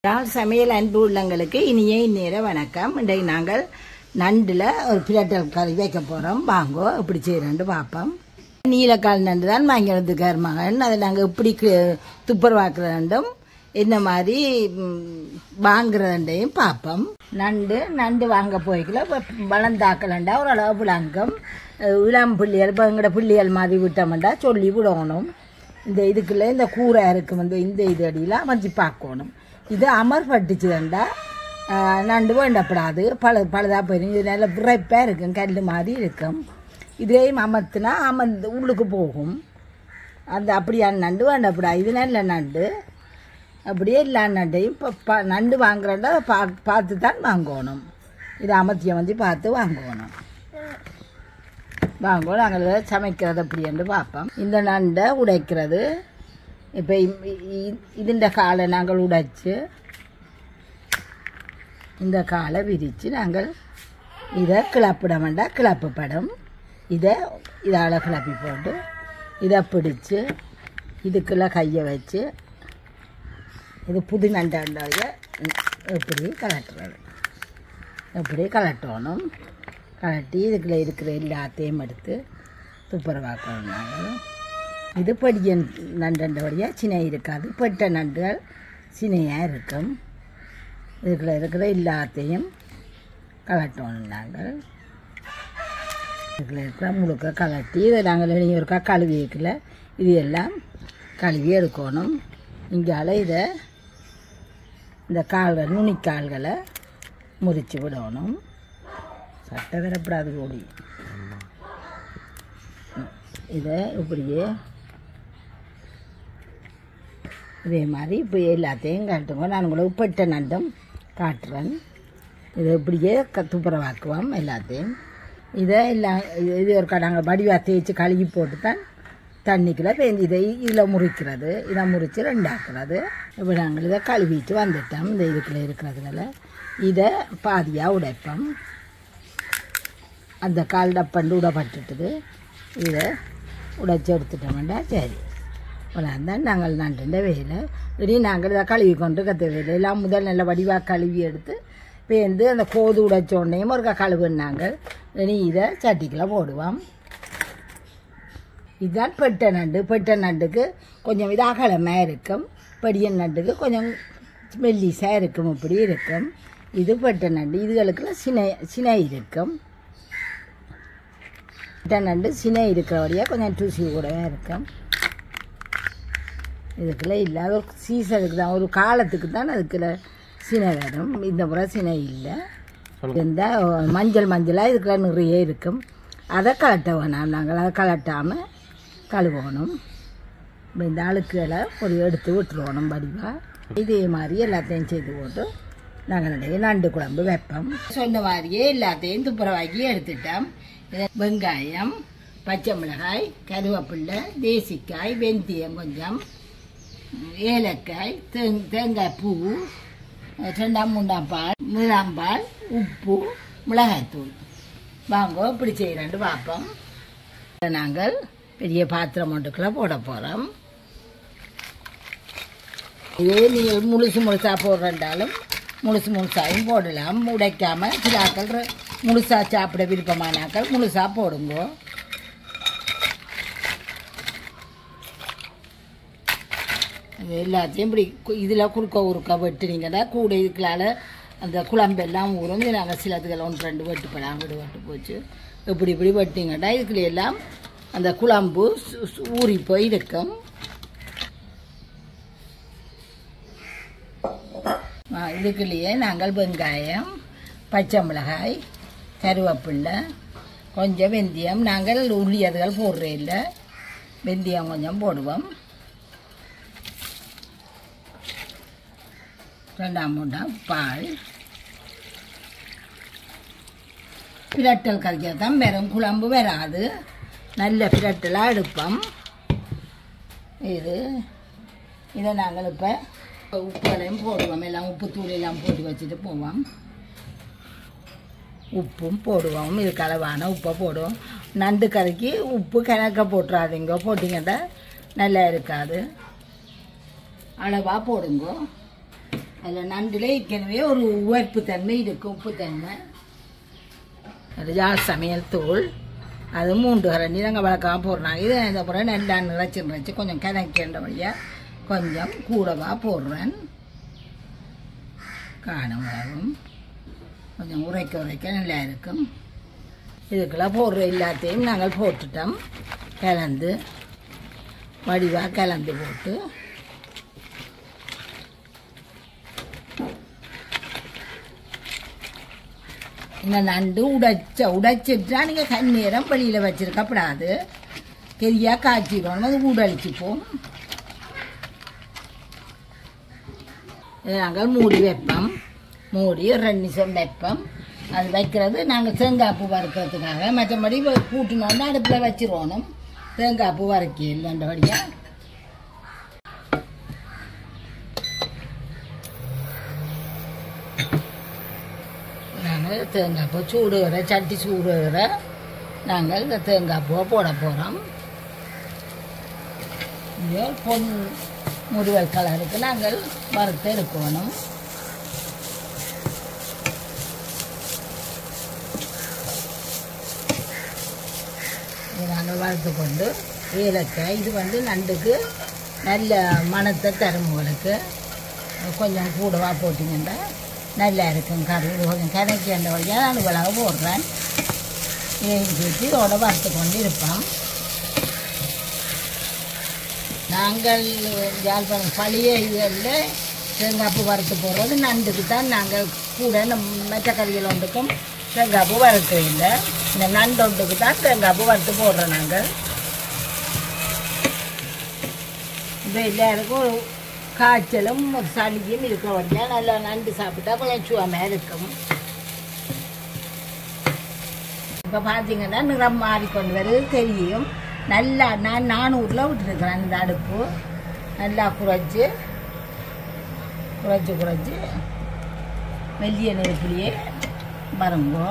யாழ் சமையல் அன்பு உள்ளங்களுக்கு இனிய இந்நேர வணக்கம் இன்றைக்கு நாங்கள் நண்டில் ஒரு பிரட்டல் கறி வைக்க போகிறோம் வாங்கோ இப்படி செய்கிறேன்ட்டு பார்ப்போம் நீலக்கால் நண்டு தான் வாங்கி வந்துக்கார் மகன் அதை நாங்கள் எப்படி கு- துப்புரவாக்குறதுண்டும் என்ன மாதிரி ம், வாங்குறதுண்டையும் பார்ப்போம் நண்டு நண்டு வாங்க போய்க்கல வளர்ந்தாக்கலண்டா ஓரளவு விளங்கும் அஹ் இளம் பிள்ளைகள் இப்போ எங்கட பிள்ளைகள் மாதிரி விட்டோம்டா சொல்லி விடணும் இந்த இதுக்குள்ள இந்த கூரை இருக்கும் இந்த இந்த இது அடியில் அமைச்சு பார்க்கணும் இது அமர்பட்டுச்சுதண்டா நண்டு வேண்டப்படாது பழ பழுதாக போயிடும் இது நல்ல விரைப்பாக இருக்கும் கல் மாதிரி இருக்கும் இதையும் அமர்த்தினா அமர்ந்து உள்ளுக்கு போகும் அந்த அப்படியான நண்டு வேண்டப்படாது இது நல்ல நண்டு அப்படியே எல்லா நண்டையும் இப்போ பா நண்டு வாங்குறேன்டா பா பார்த்து தான் வாங்கணும் இது அமர்த்தியம் வந்து பார்த்து வாங்கணும் வாங்குவோம் நாங்கள் சமைக்கிறது அப்படின்ட்டு பார்ப்போம் இந்த நண்டை உடைக்கிறது இப்போ இதுண்ட காலை நாங்கள் உடைச்சு இந்த காலை விரித்து நாங்கள் இதை கிளப்பிட வேண்டாம் கிளப்பப்படும் இதை இதால் கிளப்பி போட்டு இதை பிடிச்சு இதுக்குள்ளே கையை வச்சு இது புது நண்டாண்டாக இப்படி கலட்டுறது இப்படி கலட்டணும் கலட்டி இதுக்குள்ள இருக்கிற எல்லாத்தையும் எடுத்து துப்புரவாக்கணும் நாங்கள் இது படிய நண்டண்டபடியாக சினை இருக்காது பெட்ட நண்டுகள் சினையாக இருக்கும் இதுக்குள்ள இருக்கிற எல்லாத்தையும் கலட்டணும் நாங்கள் இதுக்குள்ள இருக்கிற முழுக்க கலட்டி இதை நாங்கள் இனி ஒருக்கா கழுவி வைக்கல இது எல்லாம் கழுவி எடுக்கணும் இங்கால இதை இந்த கால்கள் நுனிக்கால்களை முறித்து விடணும் சட்டை வரப்படாது ஓடி இதை இப்படியே இதே மாதிரி இப்போ எல்லாத்தையும் காட்டுங்க நான் உங்களுக்கு உப்பட்ட நண்டும் காட்டுறேன் இதை இப்படியே க துப்புரவாக்குவோம் எல்லாத்தையும் இதை எல்லாம் இது- இது ஒரு நாங்கள் வடிவாக தேய்ச்சி கழுகி போட்டு தான் தண்ணிக்குள்ள பேஞ்சு இதை இதில் முறிக்கிறது இதை முறித்து ரெண்டாக்குறது இப்போ நாங்கள் இதை கழுவிட்டு வந்துட்டோம் இந்த இதுக்குள்ள இருக்கிறதுல இதை பாதியாக உடைப்போம் அந்த கால் டப்பண்டு உடப்பட்டுட்டுது இதை உடைச்சி எடுத்துட்டோம்டா சரி தான் நாங்கள் நண்டுண்ட வேலை இனி நாங்கள் இதை கழுவி கொண்டு கற்ற வேலை எல்லாம் முதல் நல்ல வடிவாக கழுவி எடுத்து பேந்து அந்த கோது உடைச்ச உடனேயும் ஒரு கழுவுனாங்க இனி இதை சட்டிக்குள்ள போடுவோம் இதுதான் பெட்ட நண்டு பெட்ட நண்டுக்கு கொஞ்சம் இது அகலமாக இருக்கும் பெடியன் நண்டுக்கு கொஞ்சம் மெல்லிசாக இருக்கும் இப்படி இருக்கும் இது பெட்ட நண்டு இதுகளுக்குலாம் சினை சினை இருக்கும் பெட்ட நண்டு சினை இருக்கிறபடியாக கொஞ்சம் டூசி கூடவே இருக்கும் இதுக்குள்ள இல்லாத ஒரு சீசனுக்கு தான் ஒரு காலத்துக்கு தான் அதுக்குள்ள சினை வரும் இந்த முறை சினை இல்லை இருந்தால் மஞ்சள் மஞ்சளாக இதுக்குள்ள நிறைய இருக்கும் அதை கலட்ட வேணாம் நாங்கள் அதை கலட்டாமல் கழுவணும் இப்ப இந்த அழுக்குகளை ஒரு எடுத்து விட்டுருவோம் வடிவாக இதே மாதிரி எல்லாத்தையும் செய்து போட்டு நாங்கள் நிறைய நண்டு குழம்பு வைப்போம் சொன்ன மாதிரியே எல்லாத்தையும் துப்புரவாக்கி எடுத்துட்டோம் இதை வெங்காயம் பச்சை மிளகாய் கருவேப்பில்லை தேசிக்காய் வெந்தயம் கொஞ்சம் ஏலக்காய் தேங் தேங்காய் பூ ரெண்டாம் மூண்டாம் பால் மூணாம் உப்பு மிளகாய்த்தூள் வாங்க இப்படி செய்கிறேன்ட்டு பார்ப்போம் இதை நாங்கள் பெரிய பாத்திரம் ஒன்றுக்குள்ள போட போகிறோம் இதே நீங்கள் முழுசு முழுசாக போடுறண்டாலும் முழுசு முழுசாயும் போடலாம் உடைக்காம சிலாக்கள் ர- முழுசா சாப்பிட விருப்பமானாக்கள் முழுசாக போடுங்க இது எல்லாத்தையும் இப்படி இதில் குறுக்க உருக்க வெட்டுனீங்கன்னா கூட இதுக்களால அந்த குழம்பெல்லாம் ஊறும் இது நாங்கள் சிலதுகள் ஒன்று ரெண்டு வெட்டுப்படாம விடு வெட்டு போச்சு இப்படி இப்படி வெட்டிங்கன்னா இதுக்குள்ள எல்லாம் அந்த குழம்பு சு- சு- ஊறி போய் இருக்கும் ஆ, இதுக்குள்ளேயே நாங்கள் வெங்காயம் பச்சை மிளகாய் கருவேப்பில்லை கொஞ்சம் வெந்தயம் நாங்கள் உள்ளி அதுகள் போடுறே இல்லை வெந்தயம் கொஞ்சம் போடுவோம் ரெண்டாம் மூண்டாம் பால் பிரட்டல் கறிக்கிறது தான் வெறும் குழம்பு வராது நல்ல பிரட்டலாக எடுப்போம் இது இதை நாங்கள் இப்போ உப்புகளையும் போடுவோம் எல்லாம் உப்பு தூள் எல்லாம் போட்டு வச்சுட்டு போவோம் உப்பும் போடுவோம் இது கலவான உப்பை போடுவோம் நண்டு கறிக்கு உப்பு கணக்க போட்டுறாதீங்க போட்டிங்கன்னா நல்லா இருக்காது அளவாக போடுங்க அதில் நண்டில் ஏற்கனவே ஒரு உவர்ப்பு தன்மை இருக்கும் உப்பு தன்மை அது ஜால் சமையல் தூள் அது மூன்று கரண்டி நாங்கள் வழக்கமாக போடுறாங்க இது இந்த முறை நல்லா நிறச்சி நிறச்சி கொஞ்சம் கணக்கின்றபடியாக கொஞ்சம் கூடவா போடுறேன் காணும் வரும் கொஞ்சம் உரைக்க உரைக்க நல்லா இருக்கும் இதுக்கெல்லாம் போடுற எல்லாத்தையும் நாங்கள் போட்டுட்டோம் கலந்து வடிவாக கலந்து போட்டு இந்த நண்டு உடைச்ச உடைச்சிட்டா நீங்கள் கண்ணீரம் வெளியில் வச்சிருக்கப்படாது கெரியாக காய்ச்சிடணும் அது உடலிச்சுப்போம் இதை நாங்கள் மூடி வைப்போம் மூடி ஒரு ரெண்டு நிமிஷம் வைப்போம் அது வைக்கிறது நாங்கள் தேங்காய் பூ வறுக்கிறதுக்காக மற்றபடி கூட்டினோன்னா அடுப்பில் வச்சிருவோணும் தேங்காய் பூ வறுக்க இல்லைன்றபடியாக நாங்கள் தேங்காய் பூ சூடுகிற சட்டி சூடுகிற நாங்கள் இந்த தேங்காய் பூவை போட போகிறோம் இது பொன் முருவல் கலருக்கு நாங்கள் வறுத்து எடுக்கணும் இது நாங்கள் வறுத்து கொண்டு ஏலக்காய் இது வந்து நண்டுக்கு நல்ல மணத்தை தரும் உங்களுக்கு கொஞ்சம் கூடவா போட்டிங்கன்னா நல்லா இருக்கும் கறி இது கொஞ்சம் கரைக்கு அந்த வழியாக நான் இவ்வளவு போடுறேன் இதையும் சேர்த்து இதோட வறுத்து கொண்டு இருப்போம் நாங்கள் யாழ்ப்பாணம் பழைய இதுகளில் தேங்காய்ப்பு வறுத்து போடுறது நண்டுக்கு தான் நாங்கள் கூட நம் மற்ற கறிகள் ஒன்றுக்கும் தேங்காய்ப்பு வறுக்க இல்லை இந்த நண்டு ஒன்றுக்கு தான் தேங்காய்ப்பு வறுத்து போடுறோம் நாங்கள் இப்போ எல்லாருக்கும் ஒரு காய்ச்சலும் ஒரு சளியும் இருக்க வழியா நல்லா நண்டு சாப்பிட்டா கொஞ்சம் சுவமாக இருக்கும் இப்போ பார்த்தீங்கன்னா நிறம் மாறிக்கொண்டு வருது தெரியும் நல்லா நான் நானூறில் விட்டுருக்கிறேன் இந்த அடுப்பு நல்லா குறைச்சி குறைச்சி குறைச்சி மெல்லிய நெருப்புலையே வருங்கோ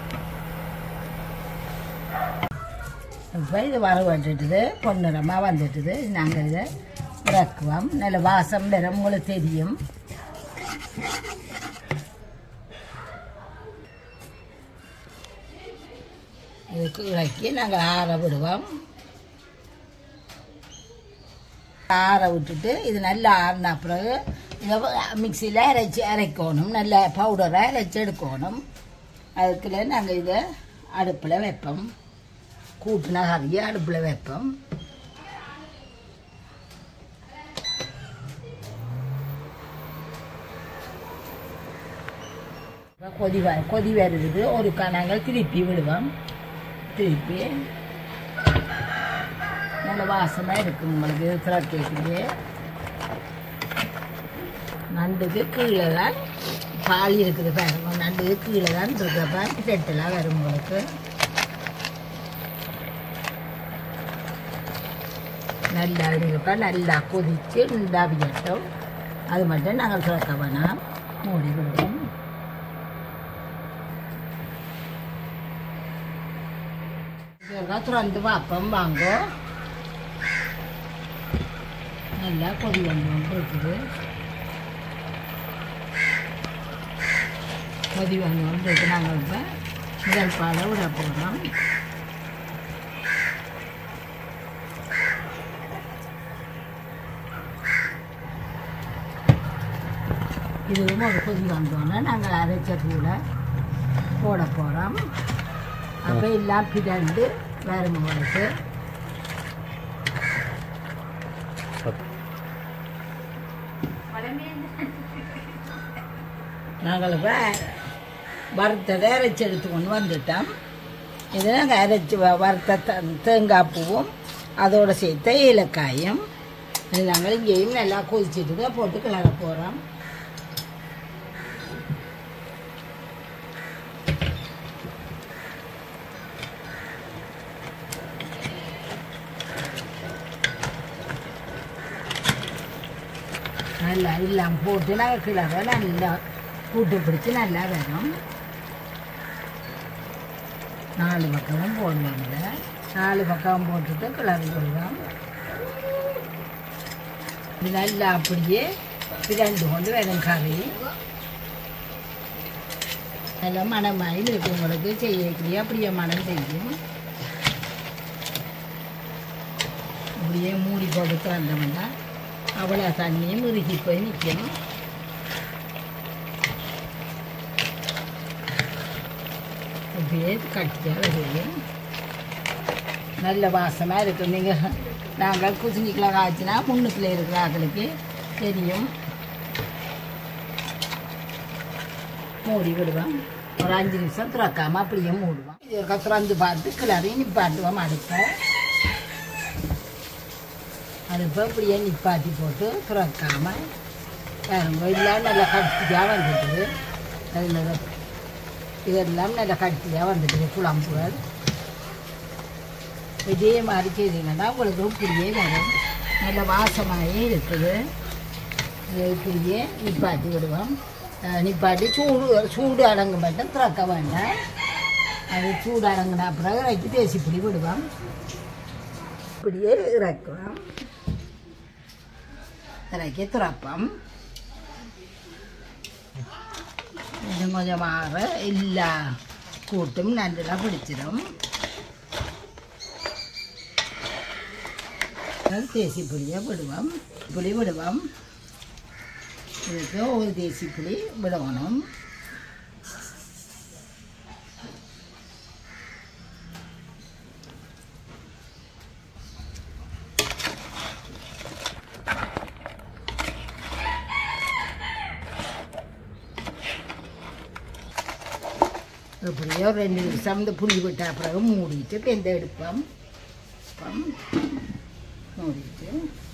இப்போ இது வரவட்டுட்டுது பொன்னிறமாக வந்துட்டுது நாங்கள் இதை இறக்குவோம் நல்ல வாசம் நிறம் உங்களுக்கு தெரியும் இதுக்கு இறக்கி நாங்கள் ஆற விடுவோம் ஆற விட்டுட்டு இது நல்லா ஆறின பிறகு இதை மிக்சியில் அரைச்சி அரைக்கணும் நல்ல பவுடராக அரைச்சி எடுக்கணும் அதுக்குள்ள நாங்கள் இதை அடுப்பில் வைப்போம் கூட்டின கறியை அடுப்பில் வைப்போம் இப்ப கொதி வ கொதி வருது ஒரு நாங்கள் திருப்பி விடுவோம் திருப்பி நல்ல வாசமாக இருக்கும் உங்களுக்கு திரட்டிக்கு நண்டுக்கு கீழே தான் பால் இருக்குது பாருங்க நண்டுக்கு கீழே தான் இருக்கிறப்ப செட்டெல்லாம் வரும் உங்களுக்கு நல்லா இருக்கப்ப நல்லா கொதித்து நண்டாவியட்டும் அது மட்டும் நாங்கள் திறக்க வேணாம் மூடி விடுவோம் இதெல்லாம் திறந்து பார்ப்போம் வாங்கோ நல்லா கொதி வந்து இருக்குது கொதி வந்து வந்துருக்கு நாங்கள் இப்போ முதல் பாலை விட போகிறோம் இதுவும் ஒரு கொதி வந்தோன்னே நாங்கள் அரைச்ச தூளை போட போகிறோம் அப்போ எல்லாம் பிறண்டு வரும் உங்களுக்கு நாங்கள் இப்போ வறுத்ததை அரைச்சி எடுத்து கொண்டு வந்துட்டோம் இதை நாங்கள் அரைச்சி வ- வறுத்த த- தேங்காய் பூவும் அதோடு சேர்த்த ஏலக்காயும் இது நாங்கள் இங்கேயும் நல்லா கொதிச்சுட்டு போட்டு கிளற போகிறோம் நல்லா எல்லாம் போட்டு நாங்கள் கிளற நல்லா கூட்டு பிடிச்சி நல்லா வரும் நாலு பக்கமும் போடுவாங்க நாலு பக்கம் போட்டுட்டு கிளறி விடுவோம் இது நல்லா அப்படியே பிரண்டு கொண்டு வரும் கறி நல்ல மனமாயில் இருக்கும் உங்களுக்கு செய்யக்கூடிய அப்படியே மனம் செய்யும் அப்படியே மூடி போட்டு திறந்தோம்னா அவ்வளோ தண்ணியும் இறுகி போய் நிற்கும் அப்படியே கட்டியாக வருது நல்ல வாசமாக இருக்கும் நீங்கள் நாங்கள் குசிஞ்சிக்கலாம் காய்ச்சினா முன்னுக்குள்ள இருக்கிற ஆக்களுக்கு தெரியும் மூடி விடுவோம் ஒரு அஞ்சு நிமிஷம் திறக்காம அப்படியே மூடுவோம் இது ஒருக்கா திறந்து பார்த்து கிளறி நிப்பாட்டுவோம் அடுப்பை அடுப்பை அப்படியே நிப்பாட்டி போட்டு திறக்காம பாருங்க இதெல்லாம் நல்லா கட்டியாக வந்துட்டு அதில் இதெல்லாம் நல்லா கட்டியாக வந்துட்டு குழம்புகள் இதே மாதிரி செய்தீங்கன்னா உங்களுக்கு இப்படியே வரும் நல்ல வாசமாகவே இருக்குது இது இப்படியே நிப்பாட்டி விடுவோம் அஹ் நிப்பாட்டி சூடு சூடு அடங்க மட்டும் திறக்க வேண்டாம் அது சூடு அடங்கின பிறகு இறக்கி தேசி பிடி விடுவோம் இப்படியே இறக்குவோம் இறக்கி திறப்போம் கொஞ்சம் கொஞ்சமாக எல்லா கூட்டும் நண்டுலாம் பிடிச்சிடும் அது தேசி புளியை விடுவோம் புளி விடுவோம் இதுக்கு ஒரு தேசி புளி விடணும் இப்படியோ ரெண்டு நிமிஷம் இந்த புளி விட்ட பிறகு மூடிட்டு வெந்த எடுப்போம் அப்பம் மூடிட்டு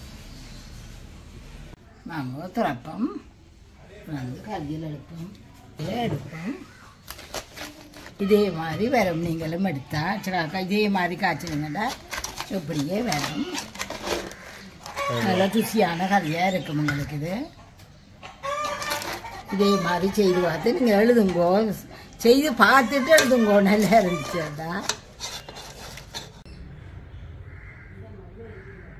மாங்கோ திறப்போம் வந்து கல்லில் எடுப்போம் இதை எடுப்போம் இதே மாதிரி வரும் நீங்களும் எடுத்தா சிலாக்கா இதே மாதிரி காய்ச்சிடுங்கடா இப்படியே வரும் நல்ல ருசியான கறியாக இருக்கும் உங்களுக்கு இது இதே மாதிரி செய்து பார்த்து நீங்கள் எழுதுங்கோ செய்து பார்த்துட்டு எழுதுங்கோ நல்லா இருந்துச்சுடா